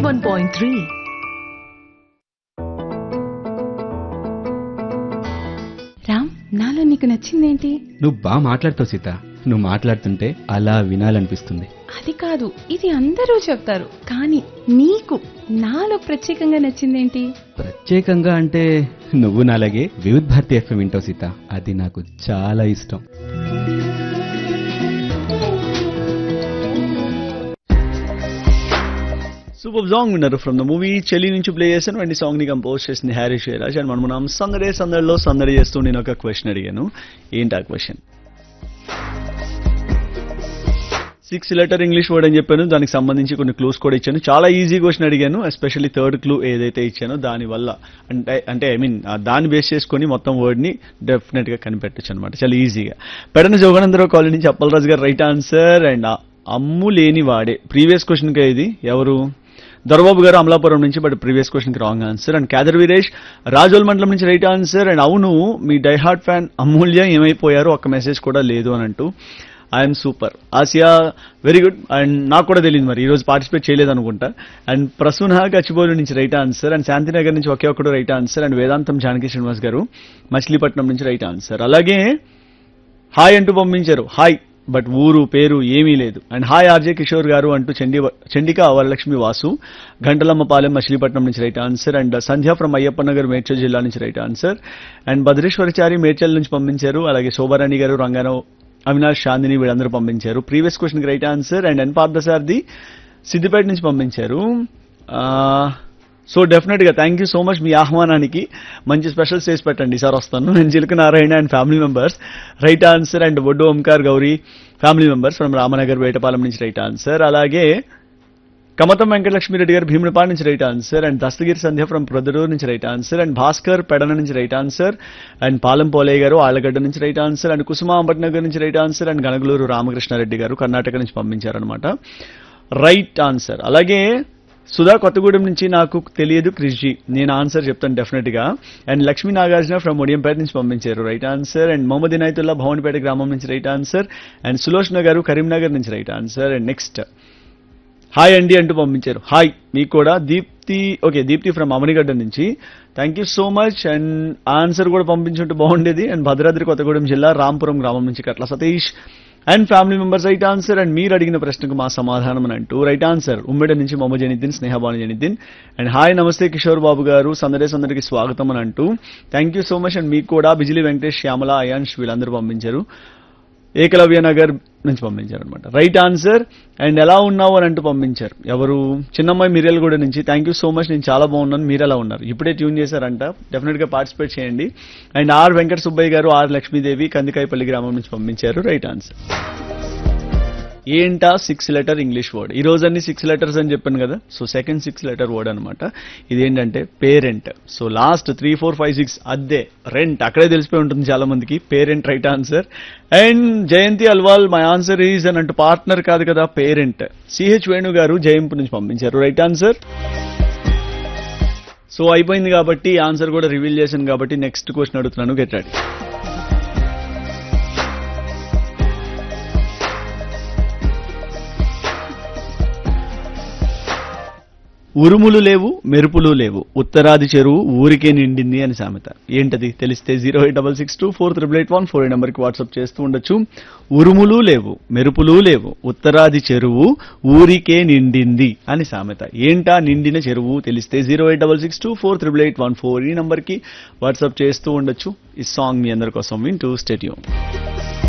101.3. రామ్ నాలో నీకు నచ్చిందేంటి నువ్వు బాగా మాట్లాడుతావు సీత నువ్వు మాట్లాడుతుంటే అలా వినాలనిపిస్తుంది అది కాదు ఇది అందరూ చెప్తారు కానీ నీకు నాలో ప్రత్యేకంగా నచ్చిందేంటి ప్రత్యేకంగా అంటే నువ్వు నాలాగే వివిధ్ భారతి ఎఫ్ఎం వింటావు సీత అది నాకు చాలా ఇష్టం సూపర్ సాంగ్ విన్నారు ఫ్రమ్ ద మూవీ చెల్లి నుంచి ప్లే చేశాను అండ్ ఈ సాంగ్ ని కంపోజ్ చేసింది హ్యారీ షేరాజ్ అండ్ మనం మనం సందడే సందడిలో సందడి చేస్తూ నేను ఒక క్వశ్చన్ అడిగాను ఏంటి ఆ question six letter English word అని చెప్పాను దానికి సంబంధించి కొన్ని క్లూస్ కూడా ఇచ్చాను చాలా ఈజీ క్వశ్చన్ అడిగాను ఎస్పెషల్లీ థర్డ్ క్లూ ఏదైతే ఇచ్చానో దాని వల్ల అంటే అంటే ఐ మీన్ దాన్ని బేస్ చేసుకొని మొత్తం వర్డ్ ని డెఫినెట్ గా కనిపెట్టచ్చు అనమాట చాలా ఈజీగా పెడన జోగనందరావు కాలనీ నుంచి అప్పలరాజు గారు రైట్ ఆన్సర్ అండ్ అమ్ము లేని వాడే ప్రీవియస్ క్వశ్చన్ కే ఇది ఎవరు దొరబాబు గారు అమలాపురం నుంచి బట్ ప్రీవియస్ క్వశ్చన్ కి wrong answer and Khadar Veeresh Razole మండలం నుంచి రైట్ ఆన్సర్ అండ్ అవును మీ డైహార్ట్ ఫ్యాన్ అమూల్య ఏమైపోయారు ఒక్క మెసేజ్ కూడా లేదు అని అంటూ I'm super Asia very good and నాకు కూడా తెలియదు మరి ఈ రోజు పార్టిసిపేట్ చేయలేదు అనుకుంటా అండ్ ప్రసూన గచ్చిబౌలి నుంచి రైట్ ఆన్సర్ అండ్ శాంతినగర్ నుంచి ఒకే ఒక్కడు రైట్ ఆన్సర్ అండ్ వేదాంతం జానకి శ్రీనివాస్ గారు మచిలీపట్నం నుంచి రైట్ ఆన్సర్ అలాగే హాయ్ అంటూ పంపించారు హాయ్ బట్ ఊరు పేరు ఏమీ లేదు అండ్ హాయ్ ఆర్జే కిషోర్ గారు అంటూ చండి చండిక వరలక్ష్మి వాసు గంటలమ్మపాలెం మచిలీపట్నం నుంచి right answer and Sandhya from Ayyappa Nagar Medchal జిల్లా నుంచి right answer and Bhadreshwarachari Medchal నుంచి పంపించారు అలాగే శోభారాణి గారు రంగారావు అవినాష్ చాందిని వీళ్ళందరూ పంపించారు previous question right answer and N Parthasarathi Siddipet నుంచి పంపించారు సో డెఫినెట్ గా థ్యాంక్ యూ సో మచ్ మీ ఆహ్వానానికి మంచి స్పెషల్ చేసి పెట్టండి సార్ వస్తాను నేను Chiluka Narayana and family members right answer and Boddu Omkar Gowri family members from Ramanagar Vetapalem నుంచి రైట్ ఆన్సర్ అలాగే కమతం వెంకటలక్ష్మి రెడ్డి గారు భీమునిపాడు నుంచి right answer and Dastagiri Sandhya from Proddatur నుంచి right answer and Bhaskar Pedana నుంచి right answer and Palem Polaiah garu Allagadda నుంచి right answer and Kusuma Ambatnagar నుంచి right answer and Ganagaluru Ramakrishna Reddy garu Karnataka నుంచి పంపించారనమాట రైట్ ఆన్సర్ అలాగే సుధా కొత్తగూడెం నుంచి నాకు తెలియదు క్రిష్జీ నేను ఆన్సర్ చెప్తాను డెఫినెట్ గా అండ్ లక్ష్మీ నాగార్జున ఫ్రమ్ ఒడియంపేట నుంచి పంపించారు right answer and Mohammed Inayatullah Bhavanpeta గ్రామం నుంచి right answer and Sulochana garu Karimnagar నుంచి right answer and next hi అండి అంటూ పంపించారు హాయ్ మీకు కూడా దీప్తి ఓకే దీప్తి ఫ్రమ్ అమరిగడ్డ నుంచి thank you so much and answer కూడా పంపించుంటే బాగుండేది అండ్ భద్రాద్రి కొత్తగూడెం జిల్లా రాంపురం గ్రామం నుంచి Katla Satish and family members right answer and మీరు అడిగిన ప్రశ్నకు మా సమాధానం అని అంటూ రైట్ ఆన్సర్ ఉమ్మడి నుంచి మొమ్మ జనిద్దిన్ స్నేహబాను జనిద్దిన్ అండ్ హాయ్ నమస్తే కిషోర్ బాబు గారు సందడే సందడికి స్వాగతం అని అంటూ thank you so much and మీకు కూడా బిజిలీ వెంకటేష్ శ్యామల అయాన్ష్ వీళ్ళందరూ పంపించారు ఏకలవ్య నగర్ నుంచి పంపించారు అనమాట రైట్ ఆన్సర్ అండ్ ఎలా ఉన్నావు అని అంటూ పంపించారు ఎవరు చిన్నమ్మాయి మిరియల్ కూడా నుంచి థ్యాంక్ యూ సో మచ్ నేను చాలా బాగున్నాను మీరు ఎలా ఉన్నారు ఇప్పుడే ట్యూన్ చేశారంట డెఫినెట్ గా పార్టిసిపేట్ చేయండి అండ్ ఆర్ వెంకట సుబ్బయ్య గారు ఆర్ లక్ష్మీదేవి కందికాయపల్లి గ్రామం నుంచి పంపించారు రైట్ ఆన్సర్ ఏంటా సిక్స్ లెటర్ ఇంగ్లీష్ వర్డ్ ఈ రోజు అన్ని సిక్స్ లెటర్స్ అని చెప్పాను కదా so second six letter word అనమాట ఇదేంటంటే parent so last three four five six అద్దే రెంట్ అక్కడే తెలిసిపోయి ఉంటుంది చాలా మందికి parent right answer and Jayanthi Alwal my answer is అని అంటూ పార్ట్నర్ కాదు కదా పేరెంట్ సిహెచ్ వేణు గారు జయంపు నుంచి పంపించారు రైట్ ఆన్సర్ సో అయిపోయింది కాబట్టి ఆన్సర్ కూడా రివీల్ చేశాను కాబట్టి నెక్స్ట్ క్వశ్చన్ అడుగుతున్నాను గెట్ రెడీ ఉరుములు లేవు మెరుపులు లేవు ఉత్తరాది చెరువు ఊరికే నిండింది అని సామెత ఏంటది తెలిస్తే zero eight double six two four triple eight one four నెంబర్కి వాట్సాప్ చేస్తూ ఉండొచ్చు ఉరుములు లేవు మెరుపులు లేవు ఉత్తరాది చెరువు ఊరికే నిండింది అని సామెత ఏంటా నిండిన చెరువు తెలిస్తే zero eight double six two four triple eight one four ఈ నెంబర్కి వాట్సాప్ చేస్తూ ఉండొచ్చు ఈ సాంగ్ మీ అందరి కోసం వింటూ స్టేడియం